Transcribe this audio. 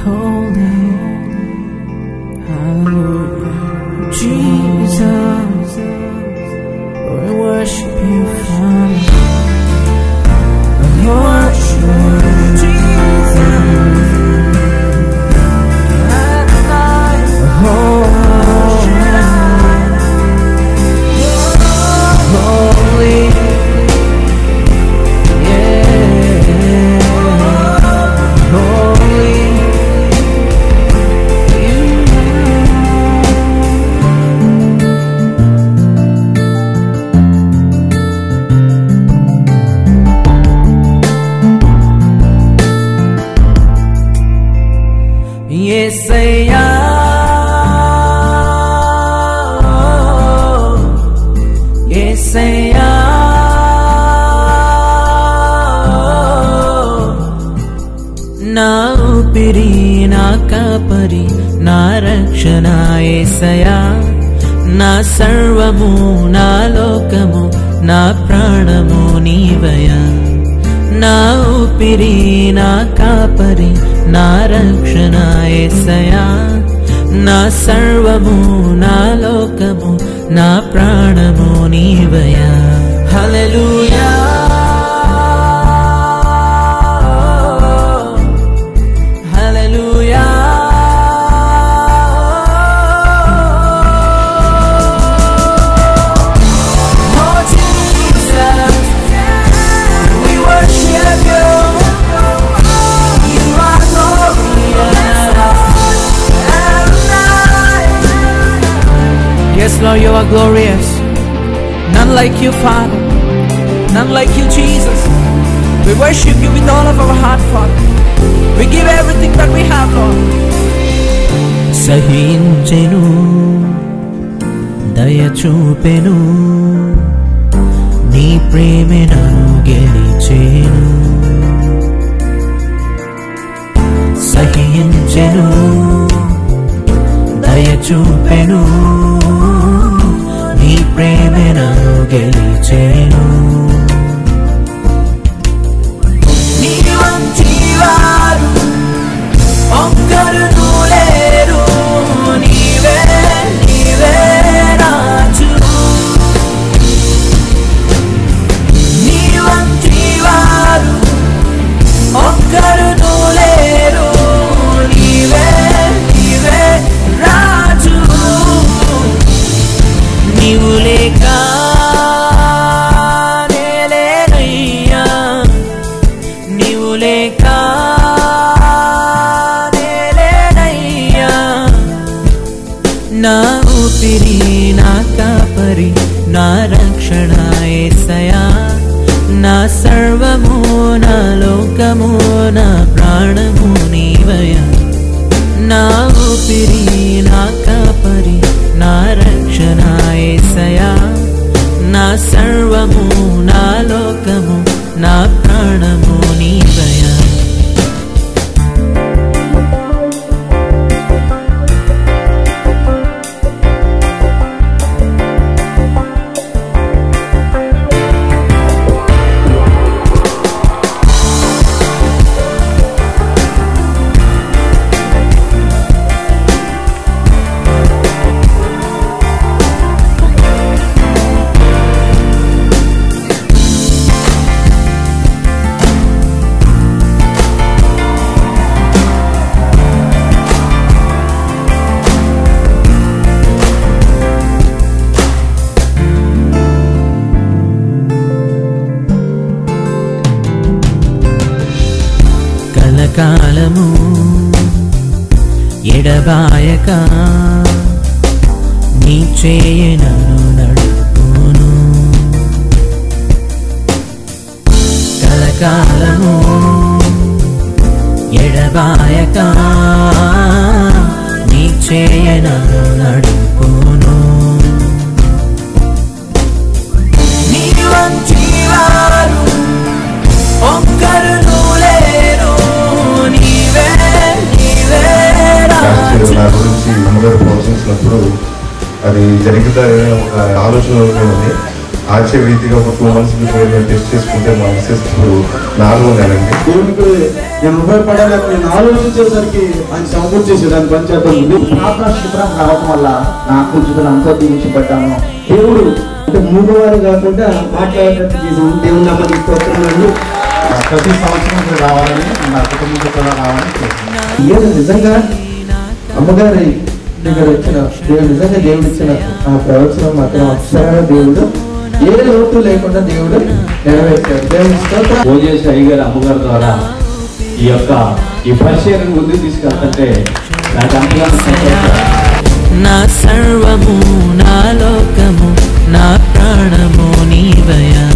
holy. Hallelujah. Jesus, we worship you, Father. We worship you, Jesus. Holy, yeah, holy. ఏసయ్యా ఏసయ్యా నా ఊపిరి నా కాపరి నా రక్షణ ఏసయా నా సర్వము నా లోకము నా ప్రాణము నీవయా నా ఊపిరి నా కాపరి నా రక్షణ ఏసయా నా సర్వము నా లోకము నా ప్రాణము నీవయా హల్లెలూయా హల్లెలూయా Oh Jesus, we worship you. You are glorious. Yes, Lord, you are glorious. None like you, Father. None like you, Jesus. We worship you with all of our heart, Father. We give everything that we have, Lord. సహించెను దయచూపెను నీ ప్రేమే నన్ను గెలిచేను సహించెను దయచూపెను నీ ప్రేమే నన్ను గెలిచేను నీ వంటి వారు ఒక్కరును లేరు నీవే నీవే రాజు నీ వంటి వారు ఒక్కరును లేరు నీవే నీవే రాజు నీవు లేక నేలేనయ్యా నీవు లేక నేలేనయ్యా నా ఊపిరి నా కాపరి నా రక్షణ ఏసయా నా సర్వము నా లోకము నా ప్రాణము నీవయా నా ఊపిరి నా కాపరి నా రక్షణ ఏసయా నా సర్వము నా లోకము నా ప్రాణము నీవయా కలకాలము ఎడబాయక నీ చేయనను నడుపును కలకాలము ఎడబాయక నీ చేయనను నడుపును నీ వంటి వారు ఒక్కరును లేరు నీవే నీవే లాస్ట్ రాజు నా గురించి అమ్మగారు ప్రవచించినప్పుడు అది జరుగుతుందనే ఒక ఆలోచన ఉంది ఆచే రీతిగా ఒక టూ మంత్స్ బిఫోర్ టెస్ట్ చేసుకుంటే మా మిస్సెస్ ఇప్పుడు నాలుగో నెలండి దేవునికి నేను ఉపయోగపడాలని నేను ఆలోచించేసరికి ఆయన సమకూర్చేసి దాని పనిచేద్దాం ఉంది ప్రార్థన శిబిరం రావడం వల్ల నా కూర్చుని అంతా దీవించబడ్డాను దేవుడు అంటే మూగవారు కాకుండా మాట్లాడేటట్టు చేసిన దేవుని నమ్మకం స్తోత్రములు ప్రతి సంవత్సరం రావాలని నా కుటుంబంతో కూడా రావాలని కోరుకుంటున్నాను. ఈయన నిజంగా అమ్మగారి దగ్గర వచ్చిన దేవుడు నిజంగా దేవుడు ఇచ్చిన ఆ ప్రవచనం మాత్రం అక్షరాల దేవుడు ఏ లోటు లేకుండా దేవుడు నెరవేర్చాడు దేవుని స్తోత్రం భోజేష్ అయ్యగారు అమ్మగారి ద్వారా ఈ యొక్క ఈ పరిచయం ముందుకు తీసుకెళ్తుంటే నాకు అంతగానో సంతోషం నా సర్వము నా లోకము నా ప్రాణము నీవయా